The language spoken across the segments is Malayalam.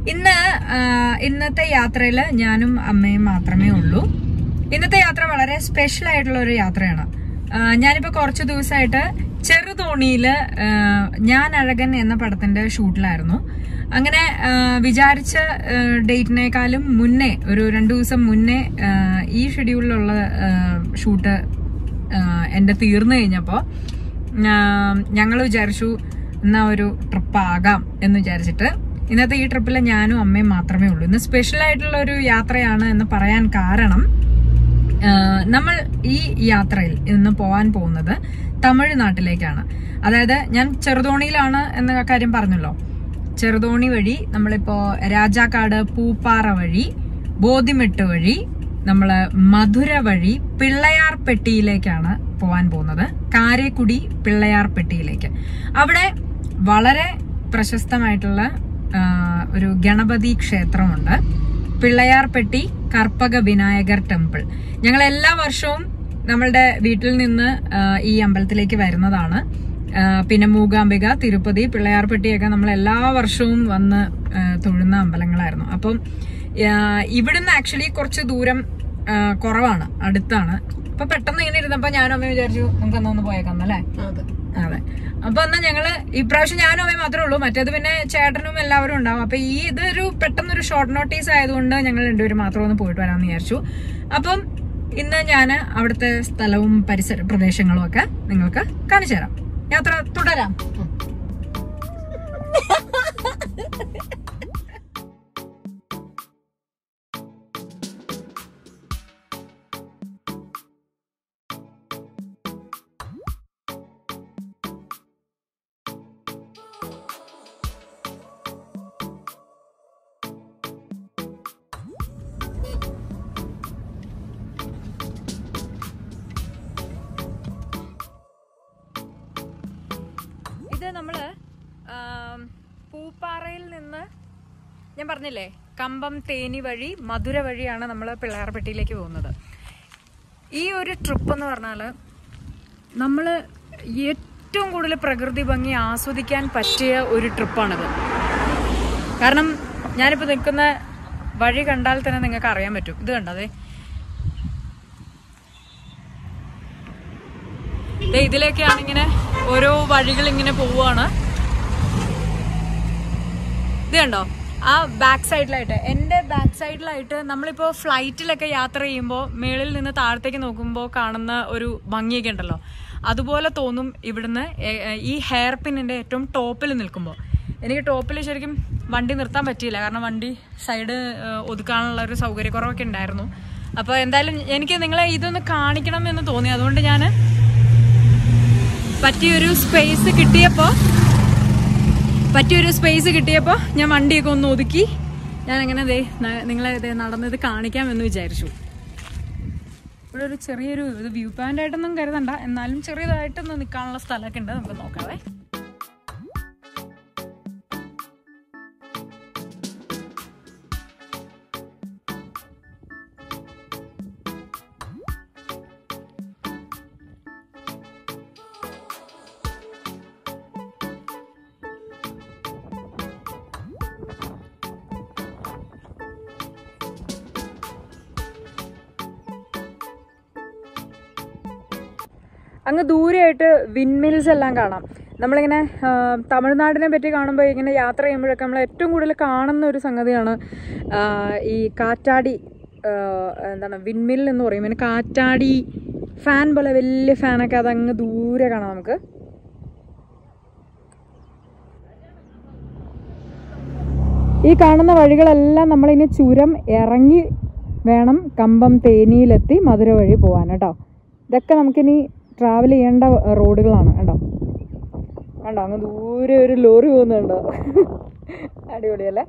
ഇന്ന് ആ, ഇന്നത്തെ യാത്രയിൽ ഞാനും അമ്മയും മാത്രമേ ഉള്ളൂ ഇന്നത്തെ യാത്ര വളരെ സ്പെഷ്യൽ ആയിട്ടുള്ള ഒരു യാത്രയാണ് ആ, ഞാനിപ്പോ കുറച്ച് ദിവസമായിട്ട് ചെറുതോണിയില് ആ, ഞാൻ അഴകൻ എന്ന പടത്തിന്റെ ഷൂട്ടിലായിരുന്നു അങ്ങനെ ആ, വിചാരിച്ച ആ, ഡേറ്റിനേക്കാളും മുന്നേ ഒരു രണ്ടു ദിവസം മുന്നേ ആ, ഈ ഷെഡ്യൂളിലുള്ള ആ, ഷൂട്ട് ആ, എന്റെ തീർന്നു കഴിഞ്ഞപ്പോ ഞങ്ങൾ വിചാരിച്ചു എന്നാ ഒരു ട്രിപ്പ് ആകാം എന്ന് വിചാരിച്ചിട്ട് ഇന്നത്തെ ഈ ട്രിപ്പിൽ ഞാനും അമ്മയും മാത്രമേ ഉള്ളൂ ഇന്ന് സ്പെഷ്യൽ ആയിട്ടുള്ള ഒരു യാത്രയാണ് എന്ന് പറയാൻ കാരണം ആ, നമ്മൾ ഈ യാത്രയിൽ ഇന്ന് പോകാൻ പോകുന്നത് തമിഴ്നാട്ടിലേക്കാണ് അതായത് ഞാൻ ചെറുതോണിയിലാണ് എന്ന കാര്യം പറഞ്ഞല്ലോ ചെറുതോണി വഴി നമ്മളിപ്പോ രാജാക്കാട് പൂപ്പാറ വഴി ബോധിമെട്ട് വഴി നമ്മള് മധുര വഴി പിള്ളയാർപ്പെട്ടിയിലേക്കാണ് പോവാൻ പോകുന്നത് കാരേക്കുടി പിള്ളയാർപ്പെട്ടിയിലേക്ക് അവിടെ വളരെ പ്രശസ്തമായിട്ടുള്ള ആ, ഒരു ഗണപതി ക്ഷേത്രമുണ്ട് പിള്ളയാർപ്പെട്ടി കർപ്പക വിനായകർ ടെമ്പിൾ ഞങ്ങൾ എല്ലാ വർഷവും നമ്മളുടെ വീട്ടിൽ നിന്ന് ആ, ഈ അമ്പലത്തിലേക്ക് വരുന്നതാണ് ആ, പിന്നെ മൂകാംബിക തിരുപ്പതി പിള്ളയാർപ്പെട്ടിയൊക്കെ നമ്മൾ എല്ലാ വർഷവും വന്ന് ആ, തൊഴുന്ന അമ്പലങ്ങളായിരുന്നു അപ്പം ആ, ഇവിടുന്ന് ആക്ച്വലി കുറച്ച് ദൂരം ആ, കുറവാണ് അടുത്താണ് അപ്പൊ പെട്ടെന്ന് ഇങ്ങനെ ഇരുന്നപ്പോ ഞാനും അമ്മയും വിചാരിച്ചു നമുക്ക് എന്നാ ഒന്ന് പോയേക്കാം അല്ലേ അതെ അപ്പൊ എന്നാ ഞങ്ങള് ഇപ്രാവശ്യം ഞാനും അമ്മയും മാത്രമേ ഉള്ളൂ മറ്റേത് പിന്നെ ചേട്ടനും എല്ലാവരും ഉണ്ടാവും അപ്പൊ ഈ ഇതൊരു പെട്ടെന്നൊരു ഷോർട്ട് നോട്ടീസ് ആയതുകൊണ്ട് ഞങ്ങൾ രണ്ടുപേരും മാത്രം ഒന്ന് പോയിട്ട് വരാമെന്ന് വിചാരിച്ചു അപ്പം ഇന്ന് ഞാൻ അവിടുത്തെ സ്ഥലവും പരിസര പ്രദേശങ്ങളും ഒക്കെ നിങ്ങൾക്ക് കാണിച്ചു തരാം യാത്ര തുടരാം ഇത് നമ്മള് ആം, പൂപ്പാറയിൽ നിന്ന് ഞാൻ പറഞ്ഞില്ലേ കമ്പം തേനി വഴി മധുര വഴിയാണ് നമ്മൾ പിള്ളയാർപ്പെട്ടിയിലേക്ക് പോകുന്നത് ഈ ഒരു ട്രിപ്പ് എന്ന് പറഞ്ഞാല് നമ്മൾ ഏറ്റവും കൂടുതൽ പ്രകൃതി ഭംഗി ആസ്വദിക്കാൻ പറ്റിയ ഒരു ട്രിപ്പാണിത് കാരണം ഞാനിപ്പോൾ നിൽക്കുന്ന വഴി കണ്ടാൽ തന്നെ നിങ്ങൾക്ക് അറിയാൻ പറ്റും ഇത് കണ്ടതേ ദേ ഇതിലേക്കാണ് ഇങ്ങനെ ഓരോ വഴികൾ ഇങ്ങനെ പോവുകയാണ് ഇത് കണ്ടോ ആ ബാക്ക് സൈഡിലായിട്ട് എൻ്റെ ബാക്ക് സൈഡിലായിട്ട് നമ്മളിപ്പോൾ ഫ്ലൈറ്റിലൊക്കെ യാത്ര ചെയ്യുമ്പോൾ മേളിൽ നിന്ന് താഴത്തേക്ക് നോക്കുമ്പോൾ കാണുന്ന ഒരു ഭംഗിയൊക്കെ ഉണ്ടല്ലോ അതുപോലെ തോന്നും ഇവിടുന്ന് എ- എ- ഈ ഹെയർ പിന്നിൻ്റെ ഏറ്റവും ടോപ്പിൽ നിൽക്കുമ്പോൾ എനിക്ക് ടോപ്പിൽ ശരിക്കും വണ്ടി നിർത്താൻ പറ്റിയില്ല കാരണം വണ്ടി സൈഡ് ഒതുക്കാനുള്ള ഒരു സൗകര്യക്കുറവൊക്കെ ഉണ്ടായിരുന്നു അപ്പോൾ എന്തായാലും എനിക്ക് നിങ്ങളെ ഇതൊന്ന് കാണിക്കണം എന്ന് തോന്നി അതുകൊണ്ട് ഞാൻ പറ്റിയൊരു സ്പേസ് കിട്ടിയപ്പോൾ പറ്റിയൊരു സ്പേസ് കിട്ടിയപ്പോൾ ഞാൻ വണ്ടിയൊക്കെ ഒന്ന് ഒതുക്കി ഞാൻ അങ്ങനെ ദേ ന- നിങ്ങളെ ദേ നടന്നത് കാണിക്കാമെന്ന് വിചാരിച്ചു ഇവിടെ ഒരു ചെറിയൊരു ഇത് വ്യൂ പോയിന്റ് ആയിട്ടൊന്നും കരുതണ്ട എന്നാലും ചെറിയതായിട്ടൊന്ന് നിൽക്കാനുള്ള സ്ഥലമൊക്കെ ഉണ്ട് നമുക്ക് നോക്കാവേ അങ്ങ് ദൂരെയായിട്ട് വിൻമിൽസ് എല്ലാം കാണാം നമ്മളിങ്ങനെ ആ, തമിഴ്നാടിനെ പറ്റി കാണുമ്പോൾ ഇങ്ങനെ യാത്ര ചെയ്യുമ്പോഴൊക്കെ നമ്മൾ ഏറ്റവും കൂടുതൽ കാണുന്ന ഒരു സംഗതിയാണ് ആ, ഈ കാറ്റാടി ആ, എന്താണ് വിൻമിൽ എന്ന് പറയും പിന്നെ കാറ്റാടി ഫാൻ പോലെ വലിയ ഫാനൊക്കെ അതങ്ങ് ദൂരെ കാണാം നമുക്ക് ഈ കാണുന്ന വഴികളെല്ലാം നമ്മളിനി ചുരം ഇറങ്ങി വേണം കമ്പം തേനിയിലെത്തി മധുര വഴി പോകാൻ കേട്ടോ ഇതൊക്കെ നമുക്കിനി ട്രാവൽ ചെയ്യേണ്ട റോഡുകളാണ് കേട്ടോ കണ്ടോ അങ്ങ് ദൂരെ ഒരു ലോറി പോകുന്നുണ്ടോ അടിപൊളിയല്ലേ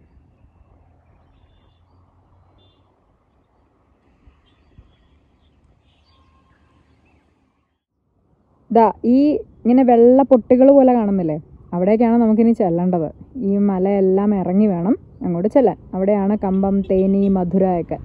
ഇതാ ഈ ഇങ്ങനെ വെള്ള പൊട്ടുകൾ പോലെ കാണുന്നില്ലേ അവിടേക്കാണ് നമുക്കിനി ചെല്ലേണ്ടത് ഈ മലയെല്ലാം ഇറങ്ങി വേണം അങ്ങോട്ട് ചെല്ലാൻ അവിടെയാണ് കമ്പം തേനി മധുര ഒക്കെ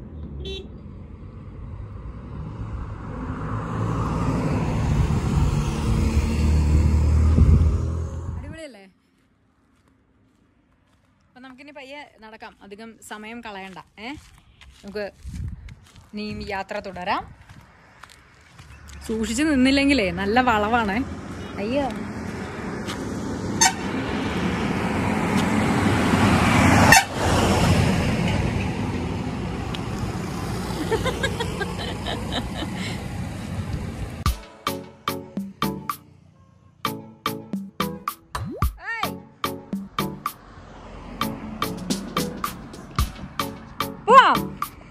അടിപൊളിയല്ലേ അപ്പൊ നമുക്കിനി പയ്യെ നടക്കാം അധികം സമയം കളയണ്ട ഏ നമുക്ക് ഇനിയും യാത്ര തുടരാം സൂക്ഷിച്ചു നിന്നില്ലെങ്കിലേ നല്ല വളവാണ് അയ്യോ ഏയ്. പോവാം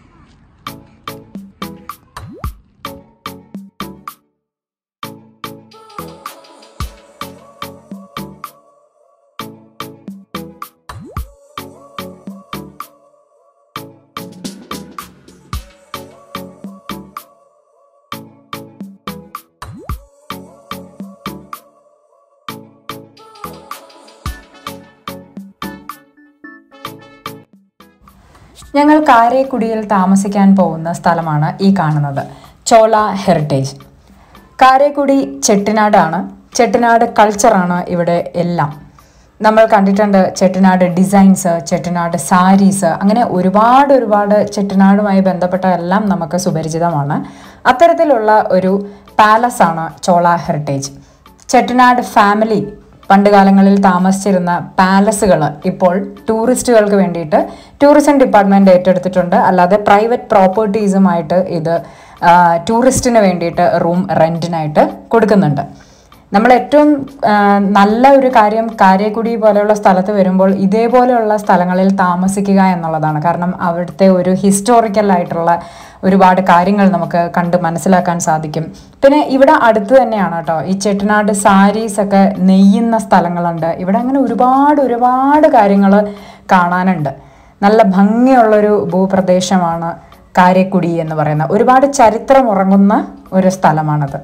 ഞങ്ങൾ കാരേക്കുടിയിൽ താമസിക്കാൻ പോകുന്ന സ്ഥലമാണ് ഈ കാണുന്നത് ചോള ഹെറിറ്റേജ് കാരേക്കുടി ചെട്ടിനാടാണ് ചെട്ടിനാട് കൾച്ചറാണ് ഇവിടെ എല്ലാം നമ്മൾ കണ്ടിട്ടുണ്ട് ചെട്ടിനാട് ഡിസൈൻസ് ചെട്ടിനാട് സാരീസ് അങ്ങനെ ഒരുപാട് ഒരുപാട് ചെട്ടിനാടുമായി ബന്ധപ്പെട്ട എല്ലാം നമുക്ക് സുപരിചിതമാണ് അത്തരത്തിലുള്ള ഒരു പാലസ് ആണ് ചോള ഹെറിറ്റേജ് ചെട്ടിനാട് ഫാമിലി പണ്ട് കാലങ്ങളിൽ താമസിച്ചിരുന്ന പാലസുകൾ ഇപ്പോൾ ടൂറിസ്റ്റുകൾക്ക് വേണ്ടിയിട്ട് ടൂറിസം ഡിപ്പാർട്ട്മെന്റ് ഏറ്റെടുത്തിട്ടുണ്ട് അല്ലാതെ പ്രൈവറ്റ് പ്രോപ്പർട്ടീസുമായിട്ട് ഇത് ആ, ടൂറിസ്റ്റിന് വേണ്ടിയിട്ട് റൂം റെന്റിനായിട്ട് കൊടുക്കുന്നുണ്ട് നമ്മൾ ഏറ്റവും ആ, നല്ല ഒരു കാര്യം കാരേക്കുടി പോലെയുള്ള സ്ഥലത്ത് വരുമ്പോൾ ഇതേപോലെയുള്ള സ്ഥലങ്ങളിൽ താമസിക്കുക എന്നുള്ളതാണ് കാരണം അവിടുത്തെ ഒരു ഹിസ്റ്റോറിക്കൽ ആയിട്ടുള്ള ഒരുപാട് കാര്യങ്ങൾ നമുക്ക് കണ്ട് മനസ്സിലാക്കാൻ സാധിക്കും പിന്നെ ഇവിടെ അടുത്ത് തന്നെയാണ് കേട്ടോ ഈ ചെട്ടിനാട് സാരീസ് ഒക്കെ നെയ്യുന്ന സ്ഥലങ്ങളുണ്ട് ഇവിടെ അങ്ങനെ ഒരുപാട് ഒരുപാട് കാര്യങ്ങൾ കാണാനുണ്ട് നല്ല ഭംഗിയുള്ളൊരു ഭൂപ്രദേശമാണ് കാരേക്കുടി എന്ന് പറയുന്ന ഒരുപാട് ചരിത്രം ഉറങ്ങുന്ന ഒരു സ്ഥലമാണത്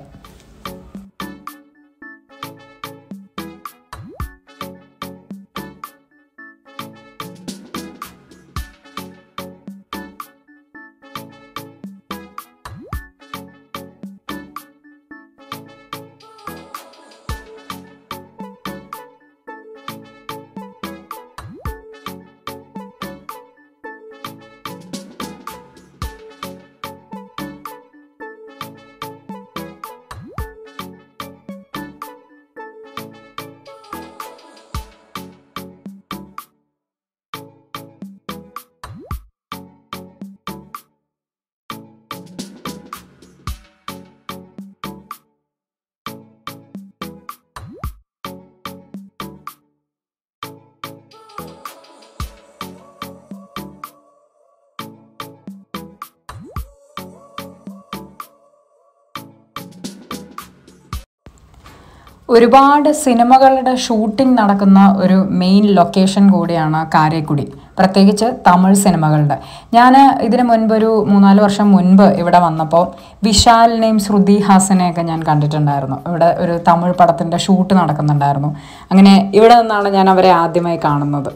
ഒരുപാട് സിനിമകളുടെ ഷൂട്ടിംഗ് നടക്കുന്ന ഒരു മെയിൻ ലൊക്കേഷൻ കൂടിയാണ് കാരേക്കുടി പ്രത്യേകിച്ച് തമിഴ് സിനിമകളുടെ ഞാൻ ഇതിന് മുൻപ് ഒരു മൂന്നാല് വർഷം മുൻപ് ഇവിടെ വന്നപ്പോൾ വിശാലിനെയും ശ്രുതി ഹാസനെയൊക്കെ ഞാൻ കണ്ടിട്ടുണ്ടായിരുന്നു ഇവിടെ ഒരു തമിഴ് പടത്തിൻ്റെ ഷൂട്ട് നടക്കുന്നുണ്ടായിരുന്നു അങ്ങനെ ഇവിടെ നിന്നാണ് ഞാൻ അവരെ ആദ്യമായി കാണുന്നത്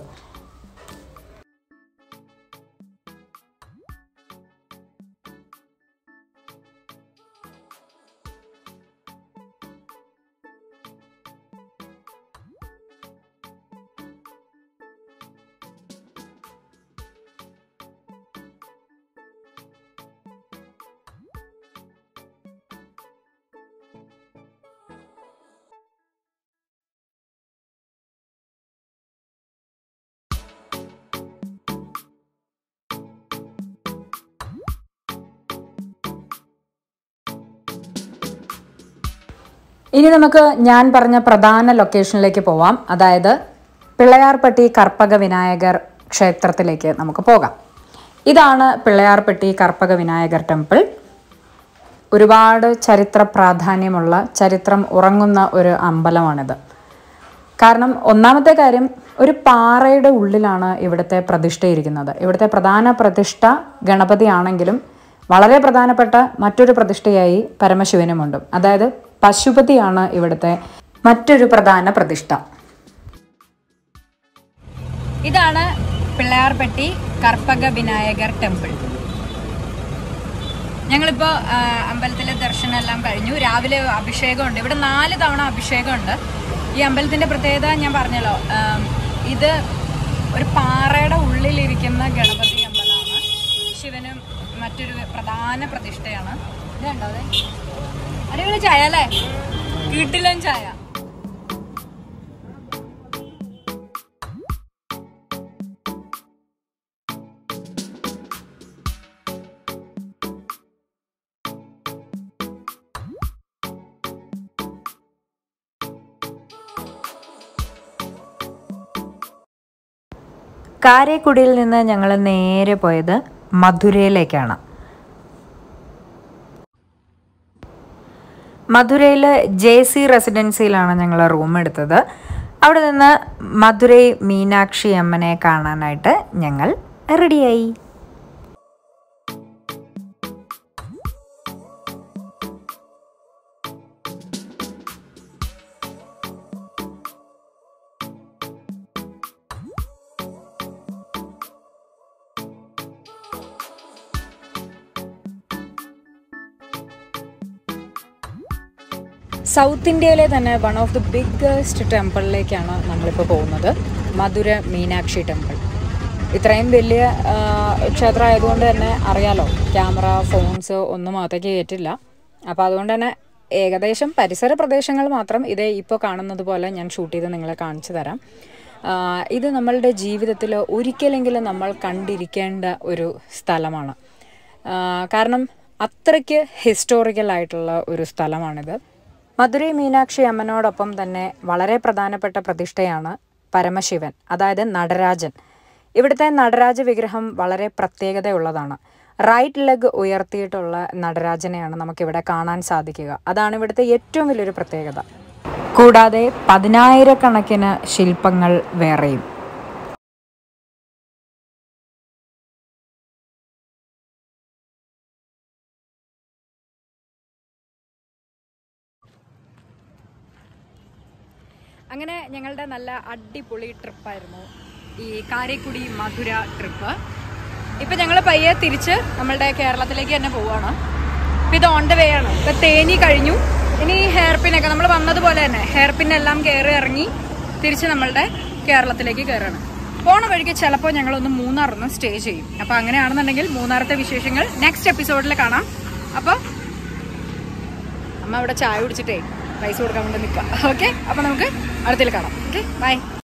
ഇനി നമുക്ക് ഞാൻ പറഞ്ഞ പ്രധാന ലൊക്കേഷനിലേക്ക് പോവാം അതായത് പിള്ളയാർപട്ടി കർപ്പക വിനായകർ ക്ഷേത്രത്തിലേക്ക് നമുക്ക് പോകാം ഇതാണ് പിള്ളയാർപട്ടി കർപ്പക വിനായകർ ടെമ്പിൾ ഒരുപാട് ചരിത്ര പ്രാധാന്യമുള്ള ചരിത്രം ഉറങ്ങുന്ന ഒരു അമ്പലമാണിത് കാരണം ഒന്നാമത്തെ കാര്യം ഒരു പാറയുടെ ഉള്ളിലാണ് ഇവിടുത്തെ പ്രതിഷ്ഠയിരിക്കുന്നത് ഇവിടുത്തെ പ്രധാന പ്രതിഷ്ഠ ഗണപതി ആണെങ്കിലും വളരെ പ്രധാനപ്പെട്ട മറ്റൊരു പ്രതിഷ്ഠയായി പരമശിവനുമുണ്ട് അതായത് പശുപതിയാണ് ഇവിടുത്തെ മറ്റൊരു പ്രധാന പ്രതിഷ്ഠ ഇതാണ് പിള്ളയാർപട്ടി കർപ്പക വിനായകർ ടെമ്പിൾ ഞങ്ങളിപ്പോ ആ, അമ്പലത്തിലെ ദർശനം എല്ലാം കഴിഞ്ഞു രാവിലെ അഭിഷേകമുണ്ട് ഇവിടെ നാല് തവണ അഭിഷേകമുണ്ട് ഈ അമ്പലത്തിന്റെ പ്രത്യേകത ഞാൻ പറഞ്ഞല്ലോ ആം, ഇത് ഒരു പാറയുടെ ഉള്ളിലിരിക്കുന്ന ഗണപതി അമ്പലമാണ് ശിവനും മറ്റൊരു പ്രധാന പ്രതിഷ്ഠയാണ് ഇതുണ്ടോ അതെ അടിപൊളി ചായ അല്ലേ വീട്ടിലും ചായ കാരേക്കുടിയിൽ നിന്ന് ഞങ്ങൾ നേരെ പോയത് മധുരയിലേക്കാണ് മധുരയിൽ ജെ സി റെസിഡൻസിയിലാണ് ഞങ്ങൾ റൂം എടുത്തത് അവിടെ നിന്ന് മധുരൈ മീനാക്ഷി അമ്മനെ കാണാനായിട്ട് ഞങ്ങൾ റെഡിയായി സൗത്ത് ഇന്ത്യയിലെ തന്നെ വൺ ഓഫ് ദി ബിഗ്ഗസ്റ്റ് ടെമ്പിളിലേക്കാണ് നമ്മളിപ്പോൾ പോകുന്നത് മധുര മീനാക്ഷി ടെമ്പിൾ ഇത്രയും വലിയ ആ, ക്ഷേത്രം ആയതുകൊണ്ട് തന്നെ അറിയാലോ ക്യാമറ ഫോൺസ് ഒന്നും അകത്തേക്ക് കയറ്റില്ല അപ്പോൾ അതുകൊണ്ട് തന്നെ ഏകദേശം പരിസര പ്രദേശങ്ങൾ മാത്രം ഇതേ ഇപ്പോൾ കാണുന്നത് പോലെ ഞാൻ ഷൂട്ട് ചെയ്ത് നിങ്ങളെ കാണിച്ചു തരാം ആ, ഇത് നമ്മളുടെ ജീവിതത്തിൽ ഒരിക്കലെങ്കിലും നമ്മൾ കണ്ടിരിക്കേണ്ട ഒരു സ്ഥലമാണ് ആ, കാരണം അത്രയ്ക്ക് ഹിസ്റ്റോറിക്കൽ ആയിട്ടുള്ള ഒരു സ്ഥലമാണിത് മധുരൈ മീനാക്ഷി അമ്മനോടൊപ്പം തന്നെ വളരെ പ്രധാനപ്പെട്ട പ്രതിഷ്ഠയാണ് പരമശിവൻ അതായത് നടരാജൻ ഇവിടുത്തെ നടരാജ വിഗ്രഹം വളരെ പ്രത്യേകതയുള്ളതാണ് റൈറ്റ് ലെഗ് ഉയർത്തിയിട്ടുള്ള നടരാജനെയാണ് നമുക്കിവിടെ കാണാൻ സാധിക്കുക അതാണ് ഇവിടുത്തെ ഏറ്റവും വലിയൊരു പ്രത്യേകത കൂടാതെ പതിനായിരക്കണക്കിന് ശില്പങ്ങൾ വേറെയും അങ്ങനെ ഞങ്ങളുടെ നല്ല അടിപൊളി ട്രിപ്പായിരുന്നു ഈ കാരക്കുടി മധുര ട്രിപ്പ് ഇപ്പൊ ഞങ്ങൾ പയ്യെ തിരിച്ച് നമ്മളുടെ കേരളത്തിലേക്ക് തന്നെ പോവാണ് ഇപ്പൊ ഇത് ഓൺ ദ വേ ആണ് ഇപ്പൊ തേനി കഴിഞ്ഞു ഇനി ഹെയർ പിന്നൊക്കെ നമ്മൾ വന്നതുപോലെ തന്നെ ഹെയർ പിന്നെല്ലാം കയറി ഇറങ്ങി തിരിച്ച് നമ്മളുടെ കേരളത്തിലേക്ക് കയറണം പോണ വഴിക്ക് ചിലപ്പോൾ ഞങ്ങളൊന്ന് മൂന്നാറൊന്ന് സ്റ്റേ ചെയ്യും അപ്പൊ അങ്ങനെയാണെന്നുണ്ടെങ്കിൽ മൂന്നാറത്തെ വിശേഷങ്ങൾ നെക്സ്റ്റ് എപ്പിസോഡിൽ കാണാം അപ്പോൾ അമ്മ ഇവിടെ ചായ കുടിച്ചിട്ടേ പൈസ കൊടുക്കാൻ വേണ്ടി നിൽക്കാം ഓക്കെ അപ്പൊ നമുക്ക് അടുത്തിൽ കാണാം ഓക്കെ ബൈ